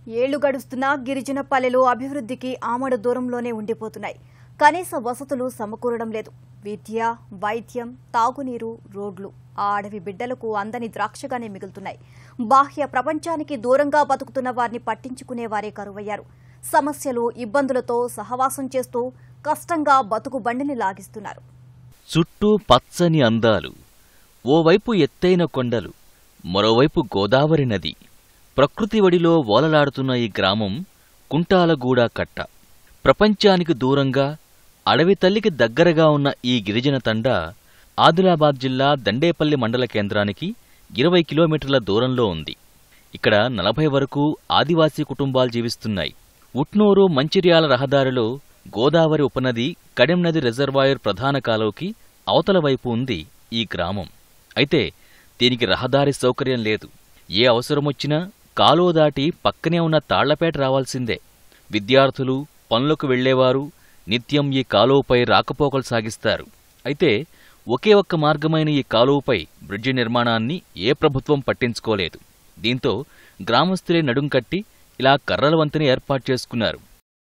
ఏళ్లు గడుస్తున్నా గిరిజన పల్లెలు అభివృద్ధికి ఆమడ దూరంలోనే ఉండిపోతున్నాయి కనీస వసతులు సమకూరడం లేదు విద్య వైద్యం తాగునీరు రోడ్లు ఆ అడవి బిడ్డలకు అందని ద్రాక్షగానే మిగులుతున్నాయి బాహ్య ప్రపంచానికి దూరంగా బతుకుతున్న వారిని పట్టించుకునే వారే కరువయ్యారు సమస్యలు ఇబ్బందులతో సహవాసం చేస్తూ కష్టంగా బతుకు బండిని లాగిస్తున్నారు చుట్టూ పచ్చని అందాలు ఓవైపు ఎత్తైన కొండలు మరోవైపు గోదావరి నది ప్రకృతి వడిలో ఓలలాడుతున్న ఈ గ్రామం కుంటాలగూడ కట్ట ప్రపంచానికి దూరంగా అడవి తల్లికి దగ్గరగా ఉన్న ఈ గిరిజన తండ ఆదిలాబాద్ జిల్లా దండేపల్లి మండల కేంద్రానికి ఇరవై కిలోమీటర్ల దూరంలో ఉంది ఇక్కడ నలభై వరకు ఆదివాసీ కుటుంబాలు జీవిస్తున్నాయి ఉట్నూరు మంచిర్యాల రహదారిలో గోదావరి ఉపనది కడెం నది రిజర్వాయర్ ప్రధాన కాలువకి అవతల వైపు ఉంది ఈ గ్రామం అయితే దీనికి రహదారి సౌకర్యం లేదు ఏ అవసరమొచ్చినా కాలువ దాటి పక్కనే ఉన్న తాళ్లపేట రావాల్సిందే విద్యార్థులు పనులకు వెళ్లేవారు నిత్యం ఈ కాలువపై రాకపోకలు సాగిస్తారు అయితే ఒకే ఒక్క మార్గమైన ఈ కాలువపై బ్రిడ్జి నిర్మాణాన్ని ఏ ప్రభుత్వం పట్టించుకోలేదు దీంతో గ్రామస్తులే నడుం కట్టి ఇలా కర్రల వంతెన ఏర్పాటు చేసుకున్నారు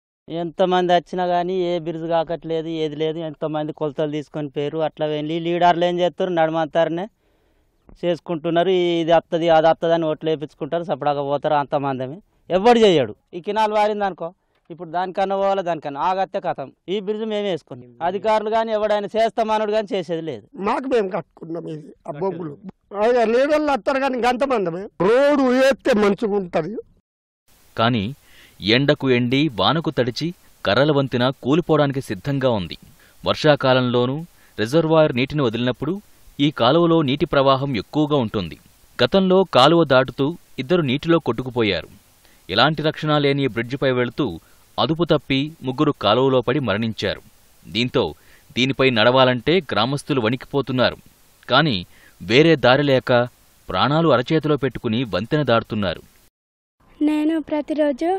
ఎంతమంది వచ్చినా కానీ ఏ బిరుదు కాకట్లేదు ఏది లేదు ఎంతమంది కొలతలు తీసుకొని పోయారు అట్లా వెళ్ళి లీడర్లు ఏం చేస్తారు నడమంతారనే చేసుకుంటున్నారు ఇది వస్తుంది అది వస్తుంది అని ఓట్లు వేయించుకుంటారు సపడాగా పోతారు అంతమందమే ఎవడు చేయడు ఈ కినాలు వారింది అనుకో ఇప్పుడు దానికన్నా పోవాలి దానికన్నా ఆగత్తే కథం ఈ బిరుదు మేమే వేసుకున్నాం అధికారులు కానీ ఎవడైనా చేస్తామనుడు కానీ చేసేది లేదు మాకు మేము కట్టుకున్నాం ఇది ఆ బొగ్గులు అయ్యా లీడర్లు వస్తారు కానీ గంతమందమే రోడ్డు వేస్తే మంచిగా ఉంటుంది కాని ఎండకు ఎండి వానకు తడిచి కర్రల వంతెన కూలిపోవడానికి సిద్ధంగా ఉంది వర్షాకాలంలోనూ రిజర్వాయర్ నీటిని వదిలినప్పుడు ఈ కాలువలో నీటి ప్రవాహం ఎక్కువగా ఉంటుంది గతంలో కాలువ దాటుతూ ఇద్దరు నీటిలో కొట్టుకుపోయారు ఎలాంటి రక్షణ లేని ఈ బ్రిడ్జిపై వెళుతూ అదుపు తప్పి ముగ్గురు కాలువలో పడి మరణించారు దీంతో దీనిపై నడవాలంటే గ్రామస్తులు వణికిపోతున్నారు కాని వేరే దారి లేక ప్రాణాలు అరచేతిలో పెట్టుకుని వంతెన దాటుతున్నారు నేను ప్రతిరోజు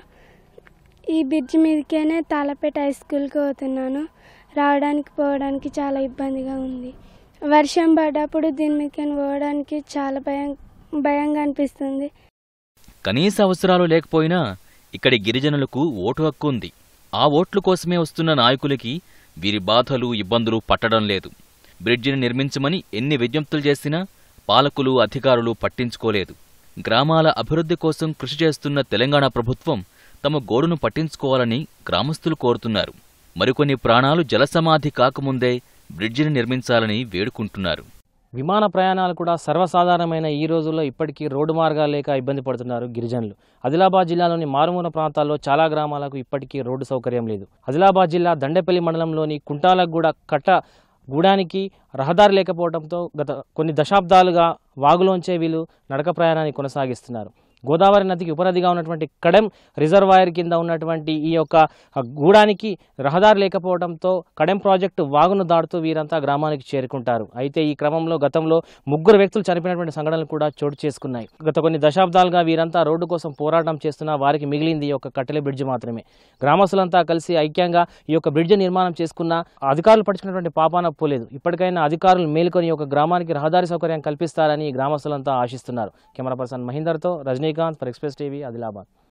ఈ బ్రిడ్జ్ మీదకేనే తాళపేట హై స్కూల్కి పోతున్నాను రావడానికి పోవడానికి చాలా ఇబ్బందిగా ఉంది వర్షం పడ్డప్పుడు దీని మీదకి పోవడానికి చాలా భయం భయంగా అనిపిస్తుంది కనీస అవసరాలు లేకపోయినా ఇక్కడి గిరిజనులకు ఓటు హక్కు ఉంది ఆ ఓట్ల కోసమే వస్తున్న నాయకులకి వీరి బాధలు ఇబ్బందులు పట్టడం లేదు బ్రిడ్జిని నిర్మించమని ఎన్ని విజ్ఞప్తులు చేసినా పాలకులు అధికారులు పట్టించుకోలేదు గ్రామాల అభివృద్ధి కోసం కృషి చేస్తున్న తెలంగాణ ప్రభుత్వం తమ గోడును పట్టించుకోవాలని గ్రామస్తులు కోరుతున్నారు మరికొన్ని ప్రాణాలు జలసమాధి కాకముందే బ్రిడ్జిని నిర్మించాలని వేడుకుంటున్నారు విమాన ప్రయాణాలు కూడా సర్వసాధారణమైన ఈ రోజుల్లో ఇప్పటికీ రోడ్డు మార్గాలు లేక ఇబ్బంది పడుతున్నారు గిరిజనులు ఆదిలాబాద్ జిల్లాలోని మారుమూల ప్రాంతాల్లో చాలా గ్రామాలకు ఇప్పటికీ రోడ్డు సౌకర్యం లేదు ఆదిలాబాద్ జిల్లా దండేపల్లి మండలంలోని కుంటాలగూడ కట్ట గూడానికి రహదారి లేకపోవడంతో గత కొన్ని దశాబ్దాలుగా వాగులోంచే వీళ్ళు నడక ప్రయాణాన్ని కొనసాగిస్తున్నారు గోదావరి నదికి ఉపనదిగా ఉన్నటువంటి కడెం రిజర్వాయర్ కింద ఉన్నటువంటి ఈ యొక్క గూడానికి రహదారి లేకపోవడంతో కడెం ప్రాజెక్టు వాగును దాటుతూ వీరంతా గ్రామానికి చేరుకుంటారు అయితే ఈ క్రమంలో గతంలో ముగ్గురు వ్యక్తులు చనిపోయినటువంటి సంఘటనలు కూడా చోటు చేసుకున్నాయి గత కొన్ని దశాబ్దాలుగా వీరంతా రోడ్డు కోసం పోరాటం చేస్తున్న వారికి మిగిలింది ఈ యొక్క కట్టెల బ్రిడ్జ్ మాత్రమే గ్రామస్తులంతా కలిసి ఐక్యంగా ఈ యొక్క బ్రిడ్జ్ నిర్మాణం చేసుకున్న అధికారులు పడుచుకున్నటువంటి పాపాన పోలేదు ఇప్పటికైనా అధికారులు మేలుకొని ఈ యొక్క గ్రామానికి రహదారి సౌకర్యం కల్పిస్తారని గ్రామస్తులంతా ఆశిస్తున్నారు కెమెరా పర్సన్ మహేందర్తో Rajinikanth for Express TV Adilabad